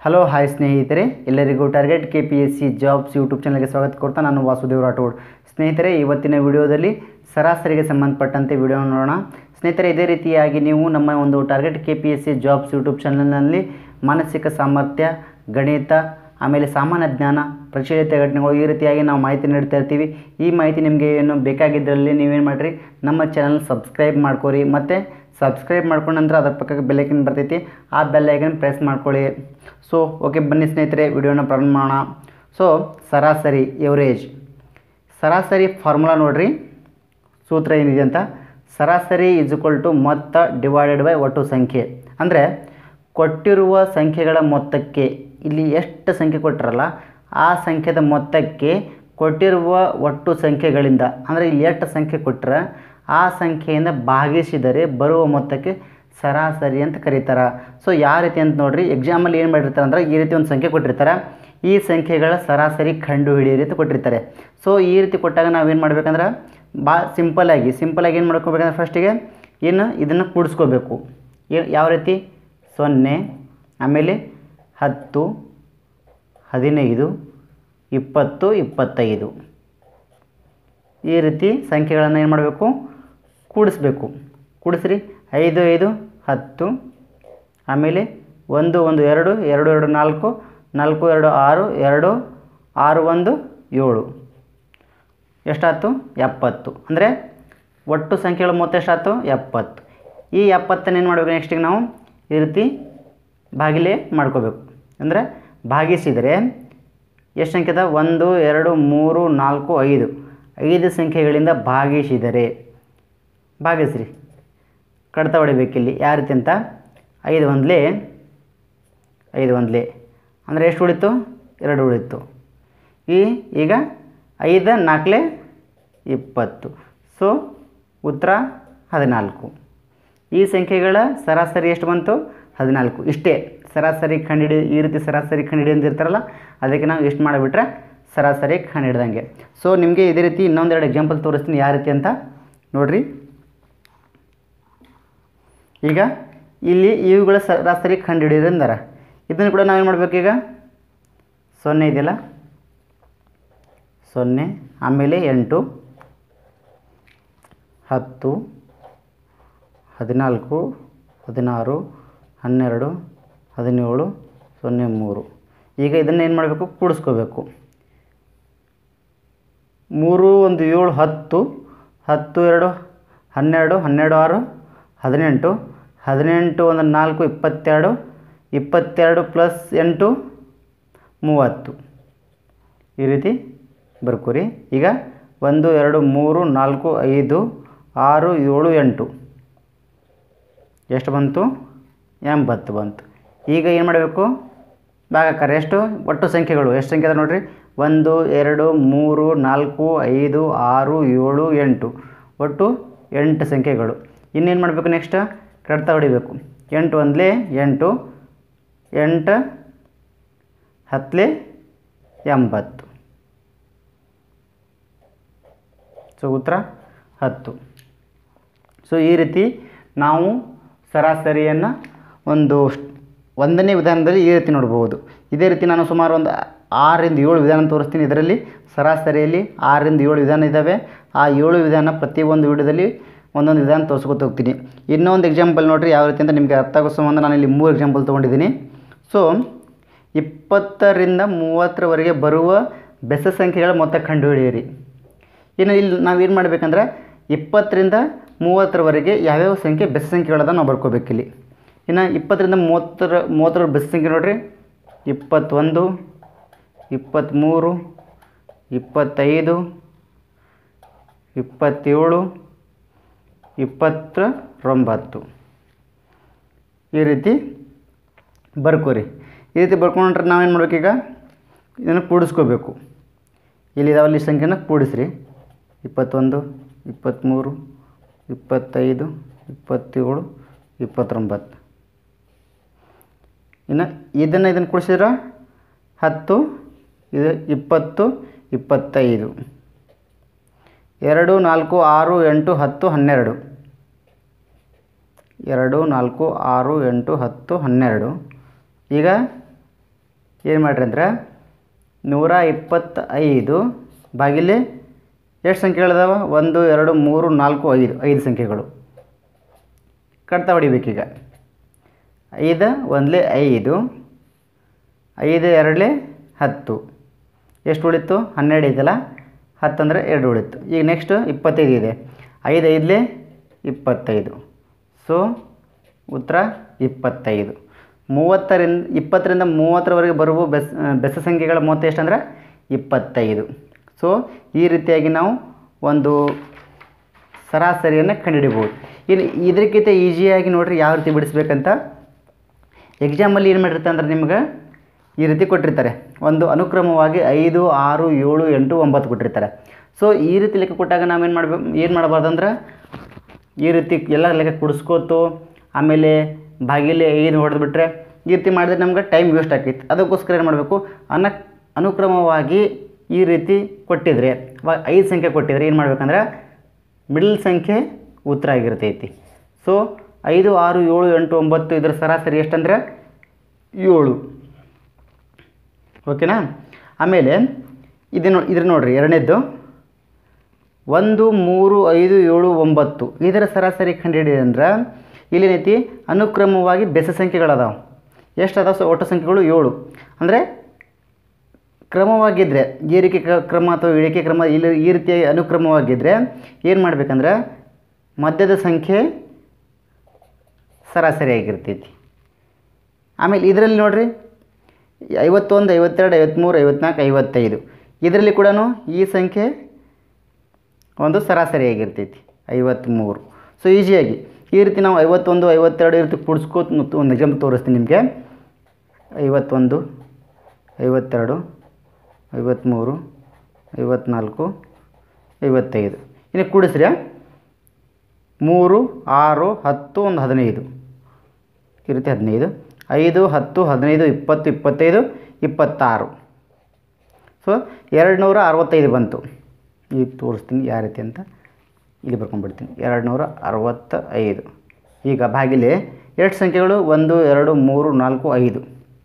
hello hi ಸ್ನೇಹಿತರೆ ಎಲ್ಲರಿಗೂ target K P S C jobs YouTube ಚಾನಲ್ಗೆ ಸ್ವಾಗತ ಕೊಡ್ತಾ ನಾನು ವಾಸುದೇವ್ ರಾಠೋಡ್ ಸ್ನೇಹಿತರೆ ಇವತ್ತಿನ ವಿಡಿಯೋದಲ್ಲಿ ಸರಾಸರಿಗೆ ಸಂಬಂಧಪಟ್ಟಂತೆ ವಿಡಿಯೋ ನೋಡೋಣ ಸ್ನೇಹಿತರೆ ಇದೇ ರೀತಿಯಾಗಿ ನೀವು ನಮ್ಮ ಒಂದು target K P S C jobs YouTube ಚಾನಲ್ನಲ್ಲಿ ಮಾನಸಿಕ ಸಾಮರ್ಥ್ಯ ಗಣಿತ ಆಮೇಲೆ ಸಾಮಾನ್ಯ ಜ್ಞಾನ ಪ್ರಚಲಿತ ಘಟನೆಗಳು ಈ ರೀತಿಯಾಗಿ ನಾವು ಮಾಹಿತಿ ನೀಡ್ತಾ ಇರ್ತೀವಿ ಈ ಮಾಹಿತಿ ನಿಮಗೆ ಏನು ಬೇಕಾಗಿದ್ದಲ್ಲಿ ನೀವೇನು ಮಾಡಿರಿ ನಮ್ಮ ಚಾನಲ್ ಸಬ್ಸ್ಕ್ರೈಬ್ ಮಾಡ್ಕೊರಿ ಮತ್ತು ಸಬ್ಸ್ಕ್ರೈಬ್ ಮಾಡ್ಕೊಂಡ ನಂತರ ಅದ್ರ ಪಕ್ಕಕ್ಕೆ ಬೆಲ್ಲೈಕನ್ ಬರ್ತೈತಿ ಆ ಬೆಲ್ಲೈಕನ್ ಪ್ರೆಸ್ ಮಾಡ್ಕೊಳ್ಳಿ ಸೊ ಓಕೆ ಬನ್ನಿ ಸ್ನೇಹಿತರೆ ವಿಡಿಯೋನ ಪ್ರಾರಂಭ ಮಾಡೋಣ ಸೊ ಸರಾಸರಿ ಎವರೇಜ್ ಸರಾಸರಿ ಫಾರ್ಮುಲಾ ನೋಡ್ರಿ ಸೂತ್ರ ಏನಿದೆ ಅಂತ ಸರಾಸರಿ ಇಸ್ ಇಕ್ವಲ್ ಟು ಮೊತ್ತ ಡಿವೈಡೆಡ್ ಬೈ ಒಟ್ಟು ಸಂಖ್ಯೆ ಅಂದರೆ ಕೊಟ್ಟಿರುವ ಸಂಖ್ಯೆಗಳ ಮೊತ್ತಕ್ಕೆ ಇಲ್ಲಿ ಎಷ್ಟು ಸಂಖ್ಯೆ ಕೊಟ್ಟಿರಲ್ಲ ಆ ಸಂಖ್ಯೆದ ಮೊತ್ತಕ್ಕೆ ಕೊಟ್ಟಿರುವ ಒಟ್ಟು ಸಂಖ್ಯೆಗಳಿಂದ ಅಂದರೆ ಇಲ್ಲಿ ಎಷ್ಟು ಸಂಖ್ಯೆ ಕೊಟ್ಟರೆ ಆ ಸಂಖ್ಯೆಯಿಂದ ಭಾಗಿಸಿದರೆ ಬರುವ ಮೊತ್ತಕ್ಕೆ ಸರಾಸರಿ ಅಂತ ಕರೀತಾರೆ ಸೊ ಯಾವ ರೀತಿ ಅಂತ ನೋಡ್ರಿ ಎಕ್ಸಾಮಲ್ಲಿ ಏನು ಮಾಡಿರ್ತಾರೆ ಅಂದ್ರೆ ಈ ರೀತಿ ಒಂದು ಸಂಖ್ಯೆ ಕೊಟ್ಟಿರ್ತಾರೆ ಈ ಸಂಖ್ಯೆಗಳ ಸರಾಸರಿ ಕಂಡು ಹಿಡಿಯಿರಿ ಅಂತ ಕೊಟ್ಟಿರ್ತಾರೆ ಸೊ ಈ ರೀತಿ ಕೊಟ್ಟಾಗ ನಾವೇನು ಮಾಡ್ಬೇಕಂದ್ರೆ ಭಾಳ ಸಿಂಪಲ್ಲಾಗಿ ಸಿಂಪಲ್ಲಾಗಿ ಏನು ಮಾಡ್ಕೋಬೇಕಂದ್ರೆ ಫಸ್ಟಿಗೆ ಏನು ಇದನ್ನು ಕೂಡಿಸ್ಕೋಬೇಕು ಏನು ಯಾವ ರೀತಿ ಸೊನ್ನೆ ಆಮೇಲೆ ಹತ್ತು ಹದಿನೈದು ಇಪ್ಪತ್ತು ಇಪ್ಪತ್ತೈದು ಈ ರೀತಿ ಸಂಖ್ಯೆಗಳನ್ನು ಏನು ಮಾಡಬೇಕು ಕೂಡಿಸ್ಬೇಕು ಕೂಡಿಸ್ರಿ ಐದು ಐದು ಹತ್ತು ಆಮೇಲೆ ಒಂದು ಒಂದು ಎರಡು ಎರಡು ಎರಡು ನಾಲ್ಕು ನಾಲ್ಕು ಎರಡು ಆರು ಎರಡು ಆರು ಒಂದು ಏಳು ಎಷ್ಟಾಯ್ತು ಎಪ್ಪತ್ತು ಅಂದರೆ ಒಟ್ಟು ಸಂಖ್ಯೆಗಳ ಮೊತ್ತ ಎಷ್ಟಾಯ್ತು ಎಪ್ಪತ್ತು ಈ ಎಪ್ಪತ್ತನ್ನು ಏನು ಮಾಡಬೇಕು ನೆಕ್ಸ್ಟಿಗೆ ನಾವು ಈ ರೀತಿ ಭಾಗಿಲೆ ಮಾಡ್ಕೋಬೇಕು ಅಂದರೆ ಭಾಗಿಸಿದರೆ ಎಷ್ಟು ಸಂಖ್ಯೆ ಅದ ಒಂದು ಎರಡು ಮೂರು ನಾಲ್ಕು ಐದು ಐದು ಸಂಖ್ಯೆಗಳಿಂದ ಭಾಗಿಸಿದರೆ ಭಾಗಿಸ್ರಿ ಕಡ್ತ ಹೊಡಿಬೇಕಿಲ್ಲಿ ಯಾವ ರೀತಿ ಅಂತ ಐದು ಒಂದ್ಲೆ ಐದು ಒಂದ್ಲೆ ಅಂದರೆ ಎಷ್ಟು ಉಳಿತು ಎರಡು ಉಳಿತು ಈ ಈಗ ಐದು ನಾಲ್ಕಲೆ ಇಪ್ಪತ್ತು ಸೊ ಉತ್ತರ ಹದಿನಾಲ್ಕು ಈ ಸಂಖ್ಯೆಗಳ ಸರಾಸರಿ ಎಷ್ಟು ಬಂತು ಹದಿನಾಲ್ಕು ಇಷ್ಟೇ ಸರಾಸರಿ ಕಂಡಿಡಿ ಈ ರೀತಿ ಸರಾಸರಿ ಕಂಡಿಡಿ ಅಂದಿರ್ತಾರಲ್ಲ ಅದಕ್ಕೆ ನಾವು ಎಷ್ಟು ಮಾಡಿಬಿಟ್ರೆ ಸರಾಸರಿ ಕಂಡಿಡ್ದಂಗೆ ಸೊ ನಿಮಗೆ ಇದೇ ರೀತಿ ಇನ್ನೊಂದೆರಡು ಎಕ್ಸಾಂಪಲ್ ತೋರಿಸ್ತೀನಿ ಯಾವ ರೀತಿ ಅಂತ ನೋಡಿರಿ ಈಗ ಇಲ್ಲಿ ಇವುಗಳ ಸರಾಸರಿ ಕಂಡುಹಿಡಿಯೋದು ಅಂದಾರ ಇದನ್ನು ಕೂಡ ನಾವೇನು ಮಾಡಬೇಕು ಈಗ ಸೊನ್ನೆ ಇದೆಯಲ್ಲ ಸೊನ್ನೆ ಆಮೇಲೆ ಎಂಟು ಹತ್ತು ಹದಿನಾಲ್ಕು ಹದಿನಾರು ಹನ್ನೆರಡು ಹದಿನೇಳು ಸೊನ್ನೆ ಮೂರು ಈಗ ಇದನ್ನು ಏನು ಮಾಡಬೇಕು ಕೂಡಿಸ್ಕೋಬೇಕು ಮೂರು ಒಂದು ಏಳು ಹತ್ತು ಹತ್ತು ಎರಡು ಹನ್ನೆರಡು ಹನ್ನೆರಡು ಆರು ಹದಿನೆಂಟು ಹದಿನೆಂಟು ಒಂದು ನಾಲ್ಕು ಇಪ್ಪತ್ತೆರಡು ಇಪ್ಪತ್ತೆರಡು ಪ್ಲಸ್ ಎಂಟು ಮೂವತ್ತು ಈ ರೀತಿ ಬರ್ಕೋರಿ ಈಗ ಒಂದು ಎರಡು ಮೂರು ನಾಲ್ಕು ಐದು ಆರು ಏಳು ಎಂಟು ಎಷ್ಟು ಬಂತು ಎಂಬತ್ತು ಬಂತು ಈಗ ಏನು ಮಾಡಬೇಕು ಭಾಗಾಕಾರ ಎಷ್ಟು ಒಟ್ಟು ಸಂಖ್ಯೆಗಳು ಎಷ್ಟು ಸಂಖ್ಯೆ ಅದ ನೋಡಿರಿ ಒಂದು ಎರಡು ಮೂರು ನಾಲ್ಕು ಐದು ಆರು ಏಳು ಎಂಟು ಒಟ್ಟು ಎಂಟು ಸಂಖ್ಯೆಗಳು ಇನ್ನೇನು ಮಾಡಬೇಕು ನೆಕ್ಸ್ಟ್ ಕಡ್ತ ಹೊಡಿಬೇಕು ಎಂಟು ಒಂದಲೇ ಎಂಟು ಎಂಟು ಹತ್ತಲೇ ಎಂಬತ್ತು ಸೊ ಉತ್ತರ ಹತ್ತು ಸೊ ಈ ರೀತಿ ನಾವು ಸರಾಸರಿಯನ್ನು ಒಂದು ಒಂದನೇ ವಿಧಾನದಲ್ಲಿ ಈ ರೀತಿ ನೋಡ್ಬೋದು ಇದೇ ರೀತಿ ನಾನು ಸುಮಾರು ಒಂದು ಆರರಿಂದ ಏಳು ವಿಧಾನ ತೋರಿಸ್ತೀನಿ ಇದರಲ್ಲಿ ಸರಾಸರಿಯಲ್ಲಿ ಆರರಿಂದ ಏಳು ವಿಧಾನ ಇದ್ದಾವೆ ಆ ಏಳು ವಿಧಾನ ಪ್ರತಿಯೊಂದು ವಿಡಿಯೋದಲ್ಲಿ ಒಂದೊಂದು ವಿಧಾನ ತೋರಿಸ್ಕೊತ ಹೋಗ್ತೀನಿ ಇನ್ನೊಂದು ಎಕ್ಸಾಂಪಲ್ ನೋಡಿರಿ ಯಾವ ರೀತಿ ಅಂತ ನಿಮಗೆ ಅರ್ಥ ಆಗೋ ಸಂಬಂಧ ನಾನು ಇಲ್ಲಿ ಮೂರು ಎಕ್ಸಾಂಪಲ್ ತೊಗೊಂಡಿದ್ದೀನಿ ಸೊ ಇಪ್ಪತ್ತರಿಂದ ಮೂವತ್ತರವರೆಗೆ ಬರುವ ಬೆಸ ಸಂಖ್ಯೆಗಳ ಮೊತ್ತ ಕಂಡುಹಿಡಿಯಿರಿ ಇನ್ನು ಇಲ್ಲಿ ನಾವೇನು ಮಾಡಬೇಕಂದ್ರೆ ಇಪ್ಪತ್ತರಿಂದ ಮೂವತ್ತರವರೆಗೆ ಯಾವ್ಯಾವ ಸಂಖ್ಯೆ ಬೆಸ ಸಂಖ್ಯೆಗಳದ ನಾವು ಬರ್ಕೋಬೇಕಿಲ್ಲಿ ಇನ್ನು ಇಪ್ಪತ್ತರಿಂದ ಮೂವತ್ತರ ಮೂವತ್ತರ ಬೆಸ ಸಂಖ್ಯೆ ನೋಡಿರಿ ಇಪ್ಪತ್ತೊಂದು ಇಪ್ಪತ್ತ್ಮೂರು ಇಪ್ಪತ್ತೈದು ಇಪ್ಪತ್ತೇಳು ಇಪ್ಪತ್ತೊಂಬತ್ತು ಈ ರೀತಿ ಬರ್ಕೋರಿ ಈ ರೀತಿ ಬರ್ಕೊಂಡ್ರೆ ನಾವೇನು ಮಾಡ್ಬೇಕೀಗ ಇದನ್ನು ಕೂಡಿಸ್ಕೋಬೇಕು ಇಲ್ಲಿದಾವಲ್ಲಿ ಸಂಖ್ಯೆನ ಕೂಡಿಸ್ರಿ ಇಪ್ಪತ್ತೊಂದು ಇಪ್ಪತ್ತ್ಮೂರು ಇಪ್ಪತ್ತೈದು ಇಪ್ಪತ್ತೇಳು ಇಪ್ಪತ್ತೊಂಬತ್ತು ಇನ್ನು ಇದನ್ನು ಇದನ್ನು ಕೂಡಿಸಿದ್ರೆ ಹತ್ತು ಇದು ಇಪ್ಪತ್ತು ಇಪ್ಪತ್ತೈದು ಎರಡು ನಾಲ್ಕು ಆರು ಎಂಟು ಹತ್ತು ಹನ್ನೆರಡು ಎರಡು ನಾಲ್ಕು ಆರು ಎಂಟು ಹತ್ತು ಹನ್ನೆರಡು ಈಗ ಏನು ಮಾಡ್ರಿ ಅಂದ್ರೆ ನೂರ ಇಪ್ಪತ್ತೈದು ಬಾಗಿಲೆ ಎಷ್ಟು ಸಂಖ್ಯೆಗಳಿದಾವೆ ಒಂದು ಎರಡು ಮೂರು ನಾಲ್ಕು ಐದು ಐದು ಸಂಖ್ಯೆಗಳು ಕಡ್ತಾ ಹೊಡಿಬೇಕೀಗ ಐದು ಒಂದಲೇ ಐದು ಐದು ಎರಡಲೇ ಹತ್ತು ಎಷ್ಟು ಉಳಿತು ಹನ್ನೆರಡು ಇದೆಯಲ್ಲ ಹತ್ತು ಅಂದರೆ ಎರಡು ಉಳಿತು ಈಗ ನೆಕ್ಸ್ಟು ಇಪ್ಪತ್ತೈದು ಇದೆ ಐದು ಐದಲೇ ಇಪ್ಪತ್ತೈದು ಸೊ ಉತ್ತರ ಇಪ್ಪತ್ತೈದು ಮೂವತ್ತರಿಂದ ಇಪ್ಪತ್ತರಿಂದ ಮೂವತ್ತರವರೆಗೆ ಬರುವ ಬೆಸ್ ಬೆಸ ಸಂಖ್ಯೆಗಳ ಮೊತ್ತ ಎಷ್ಟಂದ್ರೆ ಇಪ್ಪತ್ತೈದು ಸೊ ಈ ರೀತಿಯಾಗಿ ನಾವು ಒಂದು ಸರಾಸರಿಯನ್ನು ಕಂಡುಹಿಡಿಬೋದು ಇನ್ನು ಇದಕ್ಕಿಂತ ಈಸಿಯಾಗಿ ನೋಡ್ರಿ ಯಾವ ರೀತಿ ಬಿಡಿಸ್ಬೇಕಂತ ಎಕ್ಸಾಮಲ್ಲಿ ಏನು ಮಾಡಿರ್ತಾರೆ ಅಂದ್ರೆ ನಿಮ್ಗೆ ಈ ರೀತಿ ಕೊಟ್ಟಿರ್ತಾರೆ ಒಂದು ಅನುಕ್ರಮವಾಗಿ ಐದು ಆರು ಏಳು ಎಂಟು ಒಂಬತ್ತು ಕೊಟ್ಟಿರ್ತಾರೆ ಸೊ ಈ ರೀತಿ ಲೆಕ್ಕ ಕೊಟ್ಟಾಗ ನಾವೇನು ಮಾಡಬೇಕು ಏನು ಮಾಡಬಾರ್ದು ಅಂದ್ರೆ ಈ ರೀತಿ ಎಲ್ಲ ಲೆಕ್ಕ ಕುಡಿಸ್ಕೋತು ಆಮೇಲೆ ಬಾಗಿಲೆ ಐದು ಹೊಡೆದ್ಬಿಟ್ರೆ ಈ ರೀತಿ ಮಾಡಿದ್ರೆ ನಮ್ಗೆ ಟೈಮ್ ವೇಸ್ಟ್ ಆಕೈತಿ ಅದಕ್ಕೋಸ್ಕರ ಏನು ಮಾಡಬೇಕು ಅನ ಅನುಕ್ರಮವಾಗಿ ಈ ರೀತಿ ಕೊಟ್ಟಿದ್ರೆ ಅವಾಗ ಐದು ಸಂಖ್ಯೆ ಕೊಟ್ಟಿದ್ರೆ ಏನು ಮಾಡ್ಬೇಕಂದ್ರೆ ಮಿಡಲ್ ಸಂಖ್ಯೆ ಉತ್ತರ ಆಗಿರ್ತೈತಿ ಸೊ ಐದು ಆರು ಏಳು ಎಂಟು ಒಂಬತ್ತು ಇದರ ಸರಾಸರಿ ಎಷ್ಟಂದ್ರೆ ಏಳು ಓಕೆನಾ ಆಮೇಲೆ ಇದು ನೋ ಇದ್ರ ನೋಡ್ರಿ ಎರಡನೇದ್ದು ಒಂದು ಮೂರು ಐದು ಏಳು ಒಂಬತ್ತು ಇದರ ಸರಾಸರಿ ಕಂಡುಹಿಡಿಯ ಅಂದ್ರೆ ಇಲ್ಲೇನೈತಿ ಅನುಕ್ರಮವಾಗಿ ಬೆಸ ಸಂಖ್ಯೆಗಳದಾವೆ ಎಷ್ಟು ಅದಾವೆ ಸೊ ಒಟ್ಟು ಸಂಖ್ಯೆಗಳು ಏಳು ಅಂದರೆ ಕ್ರಮವಾಗಿದ್ದರೆ ಏರಿಕೆ ಕ- ಕ್ರಮ ಅಥವಾ ಇಳಿಕೆ ಕ್ರಮ ಇಲ್ಲಿ ಈ ರೀತಿಯಾಗಿ ಅನುಕ್ರಮವಾಗಿದ್ದರೆ ಏನು ಮಾಡ್ಬೇಕಂದ್ರೆ ಮಧ್ಯದ ಸಂಖ್ಯೆ ಸರಾಸರಿಯಾಗಿರ್ತೈತಿ ಆಮೇಲೆ ಇದರಲ್ಲಿ ನೋಡ್ರಿ ಐವತ್ತೊಂದು ಐವತ್ತೆರಡು ಐವತ್ತ್ಮೂರು ಐವತ್ನಾಲ್ಕು ಐವತ್ತೈದು ಇದರಲ್ಲಿ ಕೂಡ ಈ ಸಂಖ್ಯೆ ಒಂದು ಸರಾಸರಿಯಾಗಿರ್ತೈತಿ ಐವತ್ತ್ಮೂರು ಸೊ ಈಸಿಯಾಗಿ ಈ ರೀತಿ ನಾವು ಐವತ್ತೊಂದು ಐವತ್ತೆರಡು ಈ ರೀತಿ ಕೂಡಿಸ್ಕೋತ ಒಂದು ಎಕ್ಸಾಂಪಲ್ ತೋರಿಸ್ತೀನಿ ನಿಮಗೆ ಐವತ್ತೊಂದು ಐವತ್ತೆರಡು ಐವತ್ತ್ಮೂರು ಐವತ್ನಾಲ್ಕು ಐವತ್ತೈದು ಇನ್ನು ಕೂಡಿಸ್ರಿ ಮೂರು ಆರು ಹತ್ತು ಒಂದು ಹದಿನೈದು ಈ ರೀತಿ ಹದಿನೈದು ಐದು ಹತ್ತು ಹದಿನೈದು ಇಪ್ಪತ್ತು ಇಪ್ಪತ್ತೈದು ಇಪ್ಪತ್ತಾರು ಸೊ ಎರಡು ನೂರ ಅರವತ್ತೈದು ಬಂತು ಈಗ ತೋರಿಸ್ತೀನಿ ಯಾವ ರೀತಿ ಅಂತ ಇಲ್ಲಿ ಬರ್ಕೊಂಡ್ಬಿಡ್ತೀನಿ ಎರಡು ನೂರ ಅರವತ್ತ ಐದು ಈಗ ಬಾಗಿಲೆ ಎಷ್ಟು ಸಂಖ್ಯೆಗಳು ಒಂದು ಎರಡು ಮೂರು ನಾಲ್ಕು ಐದು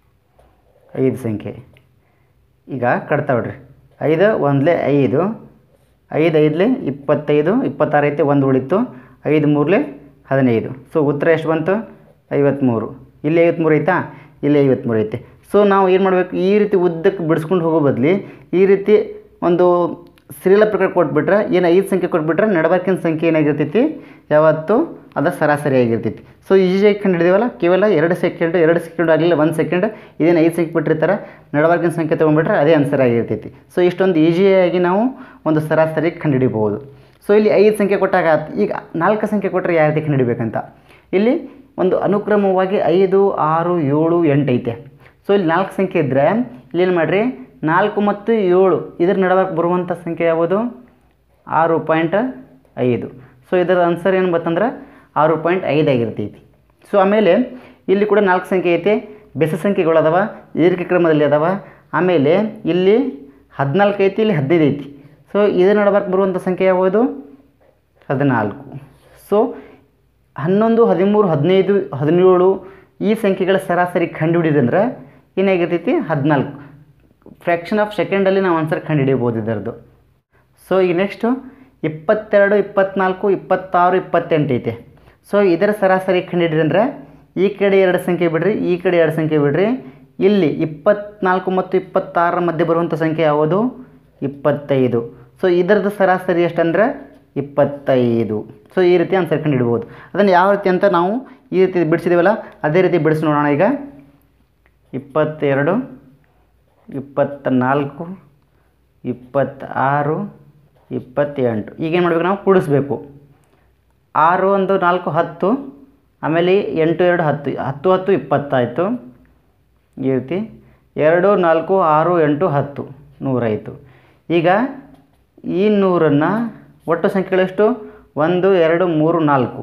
ಐದು ಸಂಖ್ಯೆ ಈಗ ಕಟ್ತಾ ಬಿಡ್ರಿ ಐದು ಒಂದಲೇ ಐದು ಐದು ಐದಲೇ ಇಪ್ಪತ್ತೈದು ಇಪ್ಪತ್ತಾರು ಐತೆ ಒಂದು ಉಳಿತು ಐದು ಮೂರಲೇ ಹದಿನೈದು ಸೊ ಉತ್ತರ ಎಷ್ಟು ಬಂತು ಐವತ್ತ್ಮೂರು ಇಲ್ಲಿ ಐವತ್ತ್ಮೂರು ಐತಾ ಇಲ್ಲಿ ಐವತ್ತ್ಮೂರು ಐತೆ ಸೊ ನಾವು ಏನು ಮಾಡಬೇಕು ಈ ರೀತಿ ಉದ್ದಕ್ಕೆ ಬಿಡಿಸ್ಕೊಂಡು ಹೋಗೋ ಬದಲಿ ಈ ರೀತಿ ಒಂದು ಸೀರಿಯಲ್ ಪ್ರಕಾರ ಕೊಟ್ಬಿಟ್ರೆ ಏನು ಐದು ಸಂಖ್ಯೆ ಕೊಟ್ಬಿಟ್ರೆ ನಡಬಾರ್ಕಿನ ಸಂಖ್ಯೆ ಏನಾಗಿರ್ತೈತಿ ಯಾವತ್ತು ಅದು ಸರಾಸರಿ ಆಗಿರ್ತೈತಿ ಸೊ ಈಸಿಯಾಗಿ ಕಂಡು ಹಿಡಿದೀವಲ್ಲ ಕೇವಲ ಎರಡು ಸೆಕೆಂಡ್ ಎರಡು ಸೆಕೆಂಡ್ ಆಗಲಿಲ್ಲ ಒಂದು ಸೆಕೆಂಡ್ ಇದೇನು ಐದು ಸಂಖ್ಯೆ ಕೊಟ್ಟಿರ್ತಾರೆ ನಡಬಾರ್ಕಿನ ಸಂಖ್ಯೆ ತೊಗೊಂಡ್ಬಿಟ್ರೆ ಅದೇ ಆನ್ಸರ್ ಆಗಿರ್ತೈತಿ ಸೊ ಇಷ್ಟೊಂದು ಈಸಿಯಾಗಿ ನಾವು ಒಂದು ಸರಾಸರಿ ಕಂಡುಹಿಡಿಬೋದು ಸೊ ಇಲ್ಲಿ ಐದು ಸಂಖ್ಯೆ ಕೊಟ್ಟಾಗ ಆತ್- ಈಗ ನಾಲ್ಕು ಸಂಖ್ಯೆ ಕೊಟ್ಟರೆ ಯಾವ ರೀತಿ ಕಂಡುಹಿಡಿಬೇಕಂತ ಇಲ್ಲಿ ಒಂದು ಅನುಕ್ರಮವಾಗಿ ಐದು ಆರು ಏಳು ಎಂಟು ಐತೆ ಸೊ ಇಲ್ಲಿ ನಾಲ್ಕು ಸಂಖ್ಯೆ ಇದ್ದರೆ ಇಲ್ಲೇನು ಮಾಡಿರಿ ನಾಲ್ಕು ಮತ್ತು ಏಳು ಇದರ ನಡುವೆ ಬರುವಂಥ ಸಂಖ್ಯೆ ಯಾವುದು ಆರು ಪಾಯಿಂಟ್ ಐದು ಸೊ ಇದರ ಆನ್ಸರ್ ಏನು ಬತ್ತಂದ್ರೆ ಆರು ಪಾಯಿಂಟ್ ಐದು ಆಗಿರ್ತೈತಿ ಸೊ ಆಮೇಲೆ ಇಲ್ಲಿ ಕೂಡ ನಾಲ್ಕು ಸಂಖ್ಯೆ ಐತೆ ಬೆಸ ಸಂಖ್ಯೆಗಳು ಅದಾವ ಏರಿಕೆ ಕ್ರಮದಲ್ಲಿ ಅದಾವ ಆಮೇಲೆ ಇಲ್ಲಿ ಹದಿನಾಲ್ಕು ಐತಿ ಇಲ್ಲಿ ಹದಿನೈದು ಐತಿ ಸೊ ಇದರ ನಡುವೆ ಬರುವಂಥ ಸಂಖ್ಯೆ ಯಾವುದು ಹದಿನಾಲ್ಕು ಸೊ ಹನ್ನೊಂದು ಹದಿಮೂರು ಹದಿನೈದು ಹದಿನೇಳು ಈ ಸಂಖ್ಯೆಗಳ ಸರಾಸರಿ ಕಂಡುಹಿಡಿದ್ರೆ ಅಂದ್ರೆ ಏನಾಗಿರ್ತೈತಿ ಹದಿನಾಲ್ಕು ಫ್ರ್ಯಾಕ್ಷನ್ ಆಫ್ ಸೆಕೆಂಡಲ್ಲಿ ನಾವು ಆನ್ಸರ್ ಕಂಡುಹಿಡಿಯಬೋದು ಇದರದ್ದು ಸೊ ಈಗ ನೆಕ್ಸ್ಟು ಇಪ್ಪತ್ತೆರಡು ಇಪ್ಪತ್ನಾಲ್ಕು ಇಪ್ಪತ್ತಾರು ಇಪ್ಪತ್ತೆಂಟು ಐತೆ ಸೊ ಇದರ ಸರಾಸರಿ ಕಂಡುಹಿಡಿದ್ರೆ ಅಂದ್ರೆ ಈ ಕಡೆ ಎರಡು ಸಂಖ್ಯೆ ಬಿಡ್ರಿ ಈ ಕಡೆ ಎರಡು ಸಂಖ್ಯೆ ಬಿಡ್ರಿ ಇಲ್ಲಿ ಇಪ್ಪತ್ನಾಲ್ಕು ಮತ್ತು ಇಪ್ಪತ್ತಾರರ ಮಧ್ಯೆ ಬರುವಂಥ ಸಂಖ್ಯೆ ಯಾವುದು ಇಪ್ಪತ್ತೈದು ಸೊ ಇದರದ್ದು ಸರಾಸರಿ ಎಷ್ಟಂದ್ರೆ ಇಪ್ಪತ್ತೈದು ಸೊ ಈ ರೀತಿ ಆನ್ಸರ್ ಕಂಡುಹಿಡ್ಬೋದು ಅದನ್ನು ಯಾವ ರೀತಿ ಅಂತ ನಾವು ಈ ರೀತಿ ಬಿಡಿಸಿದ್ದೀವಲ್ಲ ಅದೇ ರೀತಿ ಬಿಡಿಸಿ ನೋಡೋಣ ಈಗ ಇಪ್ಪತ್ತೆರಡು ಇಪ್ಪತ್ತ ನಾಲ್ಕು ಇಪ್ಪತ್ತಾರು ಇಪ್ಪತ್ತೆಂಟು ಈಗೇನು ಮಾಡಬೇಕು ನಾವು ಕೂಡಿಸ್ಬೇಕು ಆರು ಒಂದು ನಾಲ್ಕು ಹತ್ತು ಆಮೇಲೆ ಎಂಟು ಎರಡು ಹತ್ತು ಹತ್ತು ಹತ್ತು ಇಪ್ಪತ್ತಾಯಿತು ಈ ರೀತಿ ಎರಡು ನಾಲ್ಕು ಆರು ಎಂಟು ಹತ್ತು ನೂರಾಯಿತು ಈಗ ಈ ನೂರನ್ನು ಒಟ್ಟು ಸಂಖ್ಯೆಗಳೆಷ್ಟು ಒಂದು ಎರಡು ಮೂರು ನಾಲ್ಕು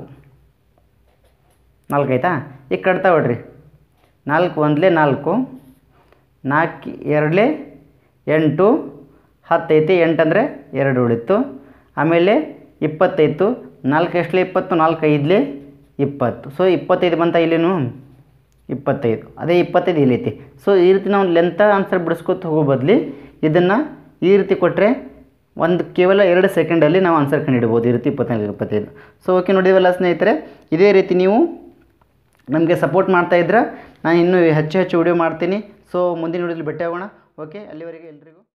ನಾಲ್ಕು ಆಯಿತಾ ಈಗ ಕಟ್ತಾ ಬಿಡ್ರಿ ನಾಲ್ಕು ಒಂದಲೇ ನಾಲ್ಕು ನಾಲ್ಕು ಎರಡಲೇ ಎಂಟು ಹತ್ತೈತಿ ಎಂಟಂದರೆ ಎರಡು ಉಳಿತು ಆಮೇಲೆ ಇಪ್ಪತ್ತೈತು ನಾಲ್ಕು ಎಷ್ಟಲೇ ಇಪ್ಪತ್ತು ನಾಲ್ಕು ಐದಲೇ ಇಪ್ಪತ್ತು ಸೊ ಇಪ್ಪತ್ತೈದು ಬಂತ ಇಲ್ಲಿನು ಇಪ್ಪತ್ತೈದು ಅದೇ ಇಪ್ಪತ್ತೈದು ಇಲ್ಲೈತಿ ಸೊ ಈ ರೀತಿ ನಾವು ಲೆಂತ ಆನ್ಸರ್ ಬಿಡಿಸ್ಕೊತ ಹೋಗೋ ಬದಲಿ ಇದನ್ನು ಈ ರೀತಿ ಕೊಟ್ಟರೆ ಒಂದು ಕೇವಲ ಎರಡು ಸೆಕೆಂಡಲ್ಲಿ ನಾವು ಆನ್ಸರ್ ಕಂಡುಹಿಡ್ಬೋದು ಈ ರೀತಿ ಇಪ್ಪತ್ತೈದು ಇಪ್ಪತ್ತೈದು ಸೊ ಓಕೆ ನೋಡಿವಲ್ಲ ಸ್ನೇಹಿತರೆ ಇದೇ ರೀತಿ ನೀವು ನಮಗೆ ಸಪೋರ್ಟ್ ಮಾಡ್ತಾ ಇದ್ರೆ ನಾನು ಇನ್ನೂ ಹೆಚ್ಚು ಹೆಚ್ಚು ವಿಡಿಯೋ ಮಾಡ್ತೀನಿ ಸೊ ಮುಂದಿನ ವಿಡಿಯೋದಲ್ಲಿ ಭೇಟಿ ಆಗೋಣ ಓಕೆ ಅಲ್ಲಿವರೆಗೆ ಎಲ್ರಿಗೂ